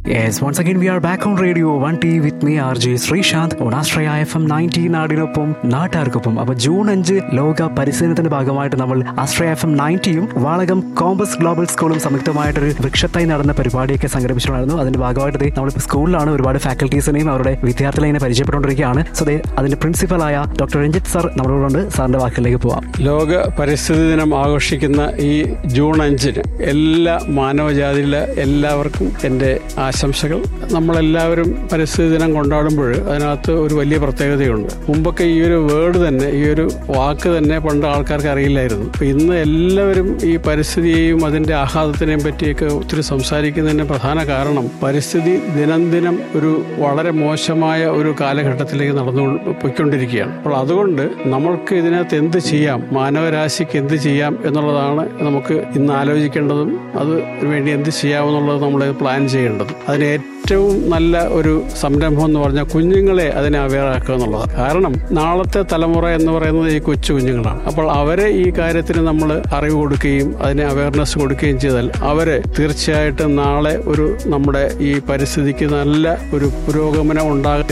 Yes, once again we are back on Radio 1T with me RJ Sreesanth on Astraya FM 90 നാടിനൊപ്പം നാട്ടാർക്കൊപ്പം അപ്പൊ June അഞ്ച് ലോക പരിശീലനത്തിന്റെ ഭാഗമായിട്ട് നമ്മൾ ആശ്രയ എഫ് എം നയൻറ്റിയും വാളകം കോമ്പസ് ഗ്ലോബൽ സ്കൂളും സംയുക്തമായിട്ടൊരു വൃക്ഷത്തായി നടന്ന പരിപാടിയൊക്കെ സംഘടിപ്പിച്ചിട്ടുണ്ടായിരുന്നു അതിന്റെ ഭാഗമായിട്ട് ദേ നമ്മളിപ്പോൾ സ്കൂളിലാണ് ഒരുപാട് ഫാക്കൽറ്റീസിനെയും അവരുടെ വിദ്യാർത്ഥികളെ ഇങ്ങനെ പരിചയപ്പെട്ടുകൊണ്ടിരിക്കുകയാണ് സോ ദേ അതിന്റെ പ്രിൻസിപ്പലായ ഡോക്ടർ രഞ്ജിത്ത് സാർ നമ്മളോടുണ്ട് സാറിന്റെ വാക്കിലേക്ക് പോവാം ലോക പരിസ്ഥിതി ദിനം ആഘോഷിക്കുന്ന ഈ ജൂൺ അഞ്ചിന് എല്ലാ മാനവജാതിയിലെ എല്ലാവർക്കും എൻ്റെ ആശംസകൾ നമ്മളെല്ലാവരും പരിസ്ഥിതി ദിനം കൊണ്ടാടുമ്പോൾ അതിനകത്ത് ഒരു വലിയ പ്രത്യേകതയുണ്ട് മുമ്പൊക്കെ ഈ ഒരു വേർഡ് തന്നെ ഈ ഒരു വാക്ക് തന്നെ പണ്ട് ആൾക്കാർക്ക് അറിയില്ലായിരുന്നു അപ്പൊ ഇന്ന് എല്ലാവരും ഈ പരിസ്ഥിതിയെയും അതിന്റെ ആഹ്ലാദത്തിനെയും പറ്റിയൊക്കെ ഒത്തിരി സംസാരിക്കുന്നതിന് പ്രധാന കാരണം പരിസ്ഥിതി ദിനം ദിനം ഒരു വളരെ മോശമായ ഒരു കാലഘട്ടത്തിലേക്ക് നടന്നു പോയിക്കൊണ്ടിരിക്കുകയാണ് അപ്പോൾ അതുകൊണ്ട് നമ്മൾക്ക് ഇതിനകത്ത് എന്ത് ചെയ്യാം മാനവരാശിക്ക് എന്ത് ചെയ്യാം എന്നുള്ളതാണ് നമുക്ക് ഇന്ന് ആലോചിക്കേണ്ടതും അത് വേണ്ടി എന്ത് ചെയ്യാമെന്നുള്ളത് നമ്മൾ പ്ലാൻ ചെയ്യേണ്ടതും അതിന് ഏറ്റവും നല്ല ഒരു സംരംഭം എന്ന് പറഞ്ഞാൽ കുഞ്ഞുങ്ങളെ അതിനെ അവെയറാക്കുക എന്നുള്ളതാണ് കാരണം നാളത്തെ തലമുറ എന്ന് പറയുന്നത് ഈ കൊച്ചു കുഞ്ഞുങ്ങളാണ് അപ്പോൾ അവരെ ഈ കാര്യത്തിന് നമ്മൾ അറിവ് കൊടുക്കുകയും അതിനെ അവയർനെസ് കൊടുക്കുകയും ചെയ്താൽ അവര് തീർച്ചയായിട്ടും നാളെ ഒരു നമ്മുടെ ഈ പരിസ്ഥിതിക്ക് നല്ല ഒരു പുരോഗമനം ഉണ്ടാകും